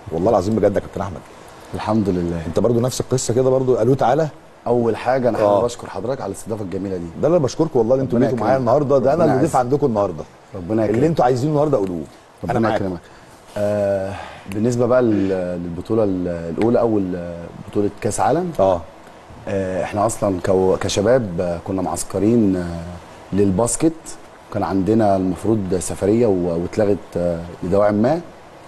والله العظيم بجد يا كابتن احمد الحمد لله انت برضو نفس القصه كده برضو قالوا تعالى اول حاجه انا آه. حابب اشكر حضرتك على الاستضافه الجميله دي ده اللي انا بشكركم والله اللي انتوا ربنا جيتوا معايا يكرمك. النهارده ده انا ربنا اللي ضيف يعزك. عندكم النهارده ربنا يكرمك اللي انتوا عايزينه النهارده قولوه انا ربنا معاكم يكرمك آه بالنسبه بقى لل- للبطوله ال- الاولى اول بطوله كاس عالم اه آه احنا اصلا كو- كشباب آه، كنا معسكرين آه للباسكت كان عندنا المفروض سفريه و- واتلغت آه لدواعي ما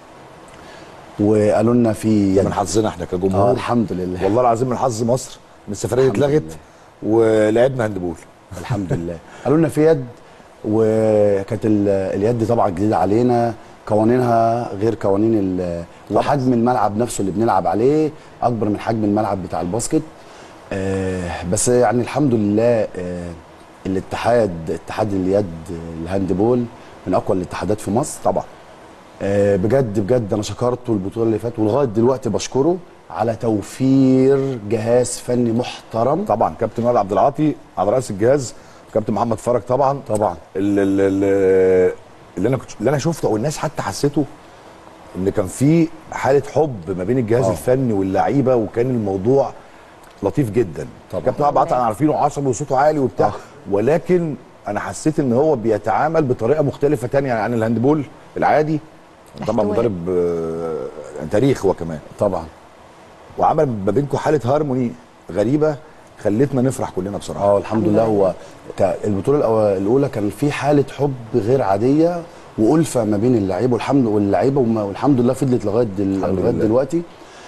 وقالوا لنا في ده من حظنا احنا اه كجمهور الحمد لله والله العظيم من حظ مصر ان السفريه الحمد اتلغت لله. ولعبنا هاندبول الحمد لله قالوا لنا في يد وكانت ال- اليد طبعا جديده علينا قوانينها غير قوانين ال- وحجم الملعب نفسه اللي بنلعب عليه اكبر من حجم الملعب بتاع الباسكت آه بس يعني الحمد لله آه الاتحاد اتحاد اليد الهاندبول من اقوى الاتحادات في مصر طبعا آه، بجد بجد انا شكرته البطوله اللي فاتت ولغايه دلوقتي بشكره على توفير جهاز فني محترم طبعا كابتن وائل عبد العاطي على راس الجهاز كابتن محمد فرج طبعا طبعا اللي, اللي, اللي انا كنت اللي انا شفته او الناس حتى حسيته ان كان في حاله حب ما بين الجهاز آه. الفني واللعيبه وكان الموضوع لطيف جدا طبعا. كابتن وائل عبد العاطي انا عارفينه عصبي وصوته عالي وبتاع آه. ولكن انا حسيت ان هو بيتعامل بطريقه مختلفه تانية عن الهاندبول العادي طبعا احتواء. مدرب آه، تاريخ هو كمان طبعا وعمل ما بينكم حاله هارموني غريبه خلتنا نفرح كلنا بصراحه اه الحمد لله هو ك- البطوله الأو- الاولى كان في حاله حب غير عاديه والفه ما بين اللعيبه والحمد واللعيبه وما- والحمد لله فضلت لغايه دل... الحمد لغايه لله. دلوقتي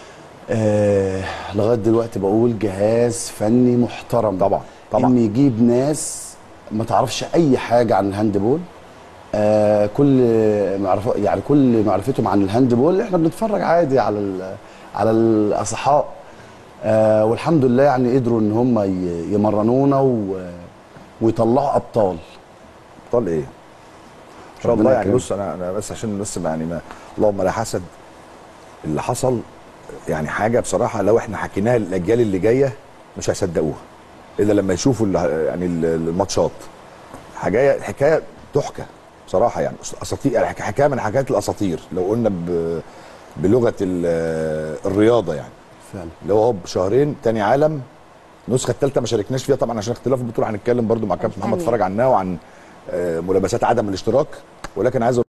آه لغايه دلوقتي بقول جهاز فني محترم طبعا طبعا ان يجيب ناس ما تعرفش اي حاجه عن الهاندبول آه كل معرفة يعني كل معرفتهم عن الهاندبول احنا بنتفرج عادي على ال- على الاصحاء آه والحمد لله يعني قدروا ان هم ي- يمرنونا و... ويطلعوا ابطال ابطال ايه؟ ان شاء ربنا الله يعني يكرمك. بص انا انا بس عشان بس يعني ما اللهم لا حسد اللي حصل يعني حاجه بصراحه لو احنا حكيناها للاجيال اللي جايه مش هيصدقوها الا لما يشوفوا ال- يعني ال- الماتشات حاجه الحكايه تحكى بصراحه يعني اساطير يعني حكايه من حكايات الاساطير لو قلنا ب- بلغه ال- الرياضه يعني فعلا اللي هو هو بشهرين تاني عالم النسخه الثالثه ما شاركناش فيها طبعا عشان اختلاف البطوله هنتكلم برضو مع كابتن محمد الثانية. فرج عنها وعن آه، ملابسات عدم الاشتراك ولكن عايز